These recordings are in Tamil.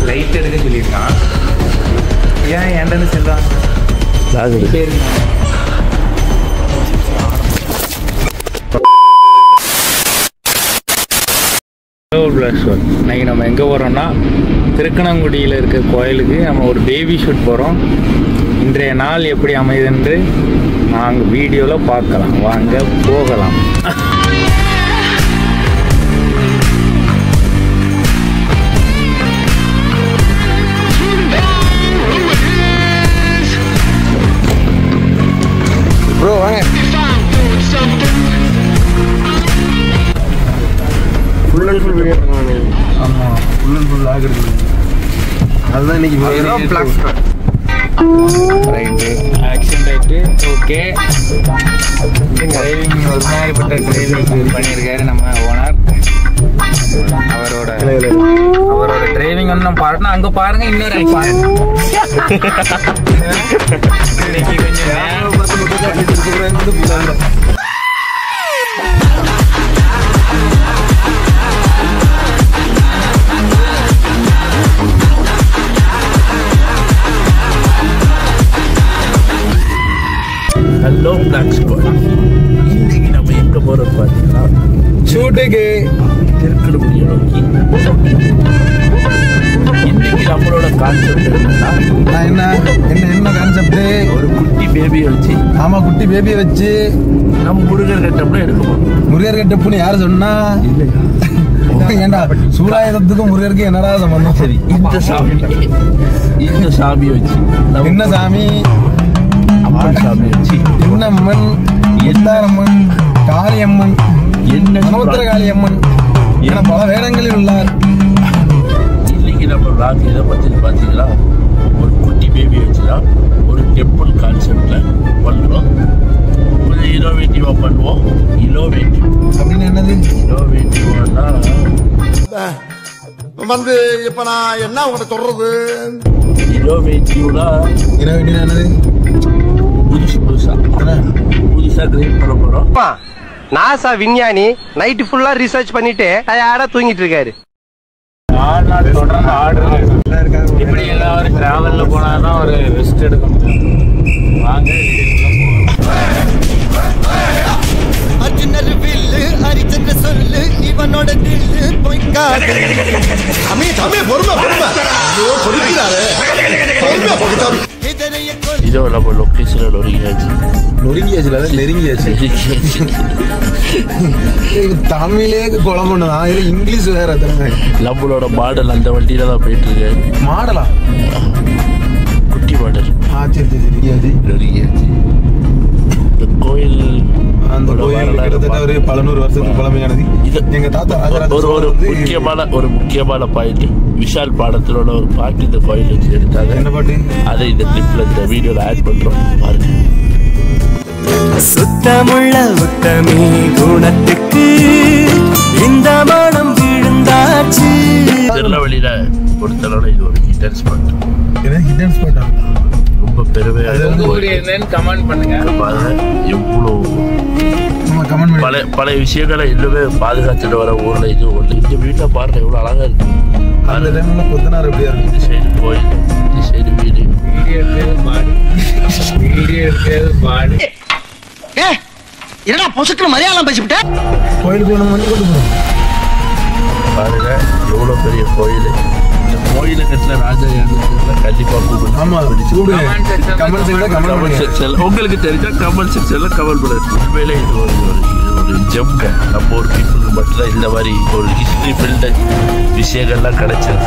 லைட் எடுக்க சொல்லியிருக்கான் ஏன் ஏன்டன்னு சொல்கிறான் பேர் இன்னைக்கு நம்ம எங்கே போகிறோம்னா திருக்கணங்குடியில் இருக்க கோயிலுக்கு நம்ம ஒரு பேபி ஷூட் போகிறோம் இன்றைய நாள் எப்படி அமையுதுன்று நாங்கள் வீடியோவில் பார்க்கலாம் வாங்க போகலாம் ப்ரோ வாங்க ஃபுல் அண்ட் ஃபுல் வீடியோ பண்ணுவாங்க ஆமாம் ஃபுல் அண்ட் ஃபுல் ஆகுறது அதுதான் இன்னைக்கு அதுதான் right action right okay driving ஒரு மாதிரிப்பட்ட டிரைவிங் பண்ணியிருக்காரு நம்ம ஓனர் அவரோட அவரோட டிரைவிங் வந்து நம்ம பாருன்னா அங்க பாருங்க இன்னொரு ஆக்ஷன் இன்னைக்கு கொஞ்சம் நேரம் ஹலோ பிளாக் ஸ்குவாட் இன்னைக்கு நம்ம எங்க போறோம் பார்த்தீங்கன்னா ஷூட்டுக்கு திருக்கடுமுடியை நோக்கி இன்னைக்கு நம்மளோட கான்செப்ட் என்னன்னா என்ன என்ன என்ன கான்செப்ட் ஒரு குட்டி பேபியை வச்சு ஆமா குட்டி பேபியை வச்சு நம்ம முருகர் கட்டம்ல எடுக்க போறோம் முருகர் கட்டப்புன்னு யாரு சொன்னா ஏண்டா சூலாயுதத்துக்கும் முருகருக்கு என்னடா சம்பந்தம் சரி இந்த சாமி இந்த சாமியை வச்சு நம்ம என்ன சாமி அம்மன் சாமியை வச்சு இன்னம்மன் எத்தாரம்மன் காளியம்மன் என்ன மனோத்திர சொல்றாங்க? காளியம்மன் என பல வேடங்களில் உள்ளார் இன்னைக்கு நம்ம vlog எதை பத்தி பார்த்தீங்கன்னா ஒரு குட்டி பேபி வச்சு தான் ஒரு டெம்பிள் கான்செப்ட்ல பண்றோம் கொஞ்சம் இனோவேட்டிவா பண்ணுவோம் இனோவேட்டிவ் அப்படின்னு என்னது இனோவேட்டிவ்னா வந்து இப்ப நான் என்ன உங்களை சொல்றது இனோவேட்டிவ்னா இனவேண்டியது என்னது புதுசு புதுசா என்ன? புதுசா கிரியேட் பண்ண போறோம் அப்பா, நாசா விஞ்ஞானி நைட்டு ஃபுல்லா ரிசர்ச் பண்ணிட்டு டயர்டா தூங்கிட்டு இருக்காரு நாலு நாள் தொடர்ந்து ஆர்டர் இப்படி எல்லாரும் டிராவலில் போனால் தான் ஒரு ரெஸ்ட் எடுக்க முடியும் வாங்க அர்ஜுனர் வில்லு ஹரிச்சந்திர சொல்லு இவனோட தில்லு பொய்க்காது அமே தமே பொறுமை பொறுமை ஐயோ பொறுக்கிறாரு பொறுமை பொறுத்தாரு இதனைய கொல் இதோ நம்ம லொக்கேஷனில் ஒருங்கியாச்சு நொறுங்கியாச்சுல அது நெருங்கியாச்சு இது தமிழே குழம்பு தான் இதுல இங்கிலீஷ் வேற திரும்ப நம்மளோட மாடல் அந்த வண்டியில தான் போயிட்டு இருக்கு மாடலா குட்டி மாடல் ஆ சரி சரி சரி அது நொறுங்கியாச்சு இந்த கோயில் அந்த கோயில் கிட்டத்தட்ட ஒரு பல நூறு வருஷத்துக்கு பழமையானது இது எங்க தாத்தா ராஜராஜ ஒரு ஒரு சோழன் வந்து முக்கியமான ஒரு முக்கியமான பாயிண்ட் விஷால் பாடத்திலோட ஒரு பாட்டு இந்த கோயில் வச்சு எடுத்தாங்க என்ன பாட்டு அதை இந்த கிளிப்ல இந்த வீடியோல ஆட் பண்றோம் பாருங்க சுத்தமுள்ள உத்தமி குணத்துக்கு இந்த மனம் விழுந்தாச்சு திருநெல்வேலியில பொறுத்தளவுல இது ஒரு ஹிடன் ஸ்பாட் என்ன ஹிடன் ஸ்பாட்டா ரொம்ப பெருமையா அது வந்து ஊர் என்னன்னு கமெண்ட் பண்ணுங்க பாருங்க எவ்வளோ நம்ம கமெண்ட் பண்ணி பல பல விஷயங்களை இன்னுமே பாதுகாத்துட்டு வர ஊர்ல இது ஒண்ணு இந்த வீட்டை பாருங்க எவ்வளவு அழகா இருக்கு அந்த டைம்ல கொத்தனார் எப்படியா இருக்கும் இந்த சைடு கோயில் இந்த சைடு வீடு வீடியோ எடுக்கிறது பாடு வீடியோ எடுக்கிறது பாடு என்னடா பொசுக்கு மலையாளம் பேசிவிட்ட கோயிலுக்கு நம்ம பண்ணி கொண்டு போறோம் பாருங்க எவ்வளவு பெரிய கோயில் இந்த கோயிலை கட்டின ராஜா யாருன்னு தெரியல கண்டிப்பா கூகுள் ஆமா கூப்பிடுங்க Comment section ல கமெண்ட் செக்ஷன்ல கமெண்ட் கமெண்ட் பண்ணுங்க செக்ஷன்ல உங்களுக்கு தெரிஞ்சா கமெண்ட் செக்ஷன்ல கமெண்ட் பண்ணுங்க உண்மையிலே இது ஒரு ஒரு- ஒரு ஜம்க நம்ம ஒரு பீப்புளுக்கு மட்டும்தான் இந்த மாதிரி ஒரு ஹிஸ்டரி ஃபில்டு விஷயங்கள்லாம் கிடைச்சது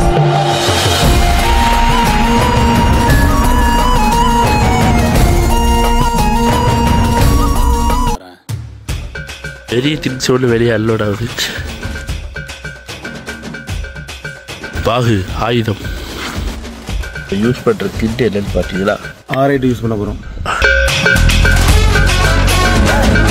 பெரிய திங்ஸ் ஒன்று வெளியே அல்லோட ஆகுது பாகு ஆயுதம் யூஸ் பண்ணுற கிட் என்னன்னு பார்த்தீங்களா ஆர் யூஸ் பண்ண போறோம்